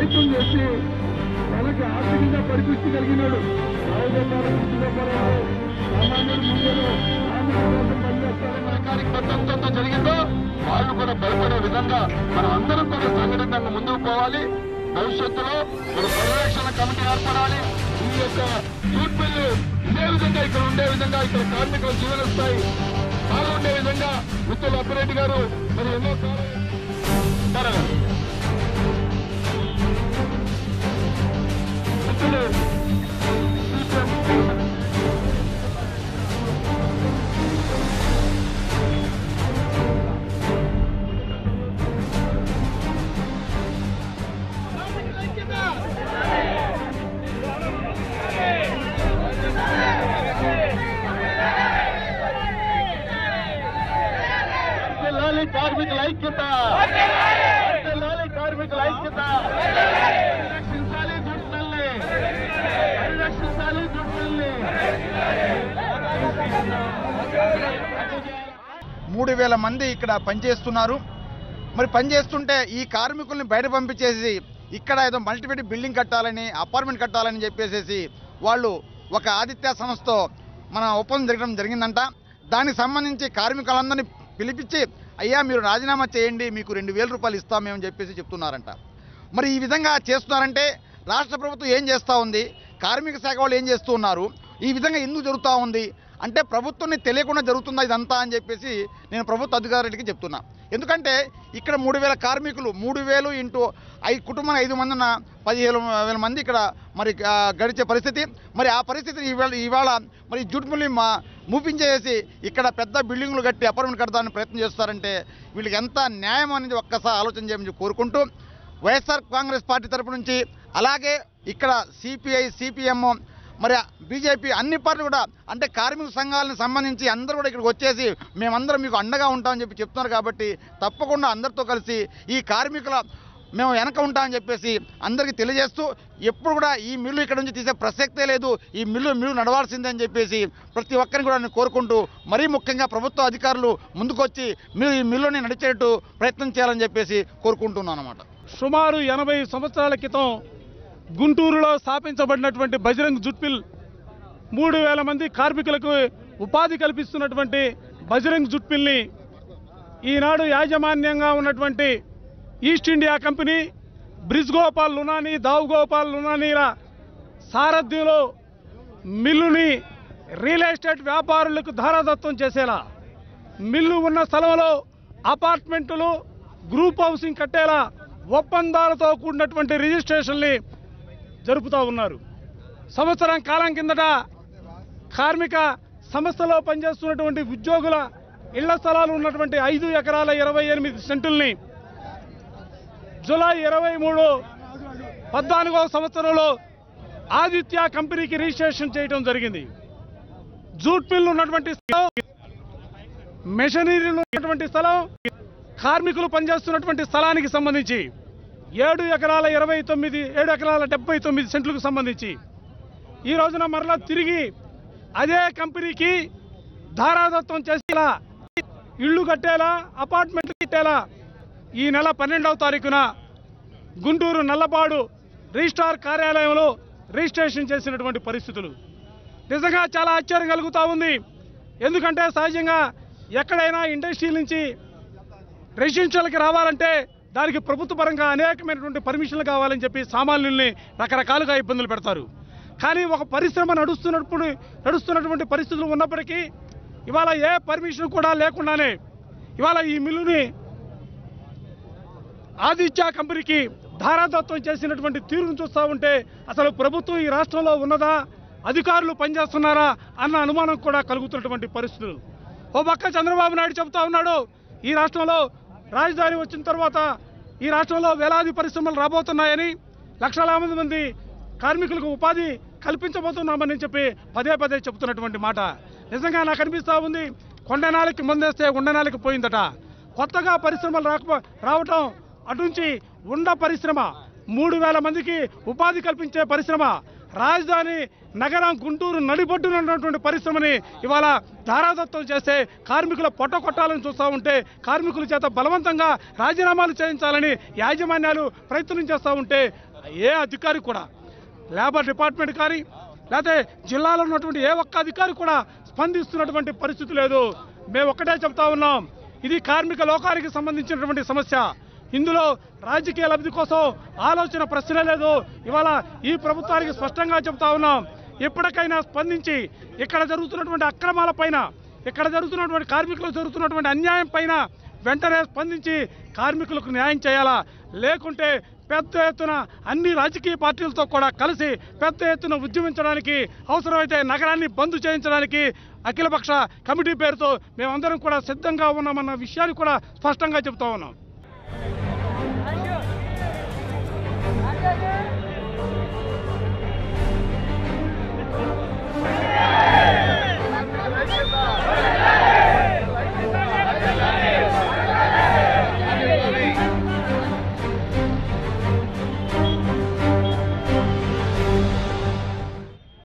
ప్రయత్నం చేసి తనకి ఆర్థికంగా పరిపుష్టి కలిగినాడు రాజగోపాల కృష్ణగోపాలరావు సామాన్యుడు ముందులో ఆంధ్రప్రదేశ్ పనిచేస్తారని రకానికి పద్ధతితో జరిగిందో వాళ్ళు కూడా భయపడే విధంగా మనం అందరం కూడా సంఘటితంగా ముందుకు పోవాలి భవిష్యత్తులో ఒక పర్యవేక్షణ కమిటీ ఏర్పడాలి ఈ యొక్క జూట్ బిల్లు ఇదే విధంగా ఇక్కడ ఉండే విధంగా ఇక్కడ కార్మికుల జీవన స్థాయి బాగా ఉండే విధంగా ముత్తుల అప్పిరెడ్డి గారు మరి ఎన్నో సార్లు మిత్రులు వర్ధిల్లాలి కార్మికుల ఐక్యత వర్ధిల్లాలి కార్మికుల ఐక్యత పరిరక్షించాలి జుట్టుల్ని పరిరక్షించాలి జుట్టుల్ని మూడు వేల మంది ఇక్కడ పనిచేస్తున్నారు మరి పనిచేస్తుంటే ఈ కార్మికుల్ని బయట పంపించేసి ఇక్కడ ఏదో మల్టీపెట్టి బిల్డింగ్ కట్టాలని అపార్ట్మెంట్ కట్టాలని చెప్పేసి వాళ్ళు ఒక ఆదిత్య సంస్థతో మన ఒప్పందం జరగడం జరిగిందంట దానికి సంబంధించి కార్మికులందరినీ పిలిపించి అయ్యా మీరు రాజీనామా చేయండి మీకు రెండు వేల రూపాయలు ఇస్తామేమని చెప్పేసి చెప్తున్నారంట మరి ఈ విధంగా చేస్తున్నారంటే రాష్ట్ర ప్రభుత్వం ఏం చేస్తూ ఉంది కార్మిక శాఖ వాళ్ళు ఏం చేస్తూ ఉన్నారు ఈ విధంగా ఎందుకు జరుగుతూ ఉంది అంటే ప్రభుత్వాన్ని తెలియకుండా జరుగుతుందా ఇదంతా అని చెప్పేసి నేను ప్రభుత్వ అధికారులకి చెప్తున్నా ఎందుకంటే ఇక్కడ మూడు వేల కార్మికులు మూడు వేలు ఇంటూ ఐదు కుటుంబం ఐదు మంది ఉన్న పదిహేను వేల మంది ఇక్కడ మరి ఆ, గడిచే పరిస్థితి మరి ఆ పరిస్థితిని ఇవాళ ఇవాళ మరి జూట్ మిల్ని మా మూపించేసి ఇక్కడ పెద్ద బిల్డింగ్లు కట్టి అపార్ట్మెంట్ కడతానికి ప్రయత్నం చేస్తారంటే వీళ్ళకి ఎంత న్యాయం అనేది ఒక్కసారి ఆలోచన చేయమని కోరుకుంటూ వైఎస్ఆర్ కాంగ్రెస్ పార్టీ తరపు నుంచి అలాగే ఇక్కడ సిపిఐ సిపిఎం మరి బీజేపీ అన్ని పార్టీలు కూడా అంటే కార్మిక సంఘాలకు సంబంధించి అందరూ కూడా ఇక్కడికి వచ్చేసి మేమందరం మీకు అండగా ఉంటామని చెప్పి చెప్తున్నారు కాబట్టి తప్పకుండా అందరితో కలిసి ఈ కార్మికుల మేము వెనక ఉంటామని చెప్పేసి అందరికీ తెలియజేస్తూ ఎప్పుడు కూడా ఈ మిల్లు ఇక్కడ నుంచి తీసే ప్రసక్తే లేదు ఈ మిల్లు మిల్లు నడవాల్సిందే అని చెప్పేసి ప్రతి ఒక్కరిని కూడా నేను కోరుకుంటూ మరీ ముఖ్యంగా ప్రభుత్వ అధికారులు ముందుకొచ్చి మీరు ఈ మిల్లుని నడిచేట్టు ప్రయత్నం చేయాలని చెప్పేసి కోరుకుంటున్నాను అనమాట సుమారు ఎనభై సంవత్సరాల క్రితం గుంటూరులో స్థాపించబడినటువంటి బజరంగ్ జుట్మిల్ మూడు వేల మంది కార్మికులకు ఉపాధి కల్పిస్తున్నటువంటి బజరంగ్ జుట్మిల్ని ఈనాడు యాజమాన్యంగా ఉన్నటువంటి East India Company Brij Gopal Lunani Dau Gopal లునానీల సారథ్యంలో మిల్లుని రియల్ ఎస్టేట్ వ్యాపారులకు ధారాదత్తం చేసేలా మిల్లు ఉన్న స్థలంలో అపార్ట్మెంటులు గ్రూప్ హౌసింగ్ కట్టేలా ఒప్పందాలతో కూడినటువంటి రిజిస్ట్రేషన్ని జరుపుతూ ఉన్నారు సంవత్సరం కాలం కిందట కార్మిక సంస్థలో పనిచేస్తున్నటువంటి ఉద్యోగుల ఇళ్ల స్థలాలు ఉన్నటువంటి ఐదు ఎకరాల ఇరవై ఎనిమిది సెంటుల్ని జూలై ఇరవై మూడు పద్నాలుగో సంవత్సరంలో ఆదిత్య కంపెనీకి రిజిస్ట్రేషన్ చేయడం జరిగింది జూట్ మిల్ ఉన్నటువంటి స్థలం మెషనరీలు ఉన్నటువంటి స్థలం కార్మికులు పనిచేస్తున్నటువంటి స్థలానికి సంబంధించి ఏడు ఎకరాల ఇరవై తొమ్మిది ఏడు ఎకరాల డెబ్బై తొమ్మిది సెంట్లకు సంబంధించి ఈ రోజున మరలా తిరిగి అదే కంపెనీకి ధారాదత్తం చేసేలా ఇళ్ళు కట్టేలా అపార్ట్మెంట్లు కట్టేలా ఈ నెల పన్నెండవ తారీఖున గుంటూరు నల్లపాడు రిజిస్ట్రార్ కార్యాలయంలో రిజిస్ట్రేషన్ చేసినటువంటి పరిస్థితులు నిజంగా చాలా ఆశ్చర్యం కలుగుతూ ఉంది ఎందుకంటే సహజంగా ఎక్కడైనా ఇండస్ట్రీ నుంచి రెసిడెన్షియల్కి రావాలంటే దానికి ప్రభుత్వ పరంగా అనేకమైనటువంటి పర్మిషన్లు కావాలని చెప్పి సామాన్యుల్ని రకరకాలుగా ఇబ్బందులు పెడతారు కానీ ఒక పరిశ్రమ నడుస్తున్నప్పుడు నడుస్తున్నటువంటి పరిస్థితులు ఉన్నప్పటికీ ఇవాళ ఏ పర్మిషన్ కూడా లేకుండానే ఇవాళ ఈ మిల్లుని ఆదిత్య కంపెనీకి ధారాదత్వం చేసినటువంటి తీరును చూస్తూ ఉంటే అసలు ప్రభుత్వం ఈ రాష్ట్రంలో ఉన్నదా అధికారులు పనిచేస్తున్నారా అన్న అనుమానం కూడా కలుగుతున్నటువంటి పరిస్థితులు ఓ పక్క చంద్రబాబు నాయుడు చెబుతా ఉన్నాడు ఈ రాష్ట్రంలో రాజధాని వచ్చిన తర్వాత ఈ రాష్ట్రంలో వేలాది పరిశ్రమలు రాబోతున్నాయని లక్షలాది మంది కార్మికులకు ఉపాధి కల్పించబోతున్నామని చెప్పి పదే పదే చెబుతున్నటువంటి మాట నిజంగా నాకు అనిపిస్తూ ఉంది కొండనాలకి ముందేస్తే ఉండనాలకి పోయిందట కొత్తగా పరిశ్రమలు రాక రావటం అటుంచి ఉండ పరిశ్రమ మూడు వేల మందికి ఉపాధి కల్పించే పరిశ్రమ రాజధాని నగరం గుంటూరు నడిబొడ్డున ఉన్నటువంటి పరిశ్రమని ఇవాళ ధారాదత్తం చేస్తే కార్మికుల పొట్ట కొట్టాలని చూస్తూ ఉంటే కార్మికుల చేత బలవంతంగా రాజీనామాలు చేయించాలని యాజమాన్యాలు ప్రయత్నం చేస్తూ ఉంటే ఏ అధికారి కూడా లేబర్ డిపార్ట్మెంట్ కానీ లేకపోతే జిల్లాలో ఉన్నటువంటి ఏ ఒక్క అధికారి కూడా స్పందిస్తున్నటువంటి పరిస్థితి లేదు మేము ఒక్కటే చెప్తా ఉన్నాం ఇది కార్మిక లోకానికి సంబంధించినటువంటి సమస్య ఇందులో రాజకీయ లబ్ధి కోసం ఆలోచన ప్రశ్న లేదు ఇవాళ ఈ ప్రభుత్వానికి స్పష్టంగా చెప్తా ఉన్నాం ఎప్పటికైనా స్పందించి ఇక్కడ జరుగుతున్నటువంటి అక్రమాల పైన ఇక్కడ జరుగుతున్నటువంటి కార్మికులకు జరుగుతున్నటువంటి అన్యాయం పైన వెంటనే స్పందించి కార్మికులకు న్యాయం చేయాలా లేకుంటే పెద్ద ఎత్తున అన్ని రాజకీయ పార్టీలతో కూడా కలిసి పెద్ద ఎత్తున ఉద్యమించడానికి అవసరమైతే నగరాన్ని బంద్ చేయించడానికి అఖిలపక్ష కమిటీ పేరుతో మేమందరం కూడా సిద్ధంగా ఉన్నామన్న విషయాన్ని కూడా స్పష్టంగా చెప్తా ఉన్నాం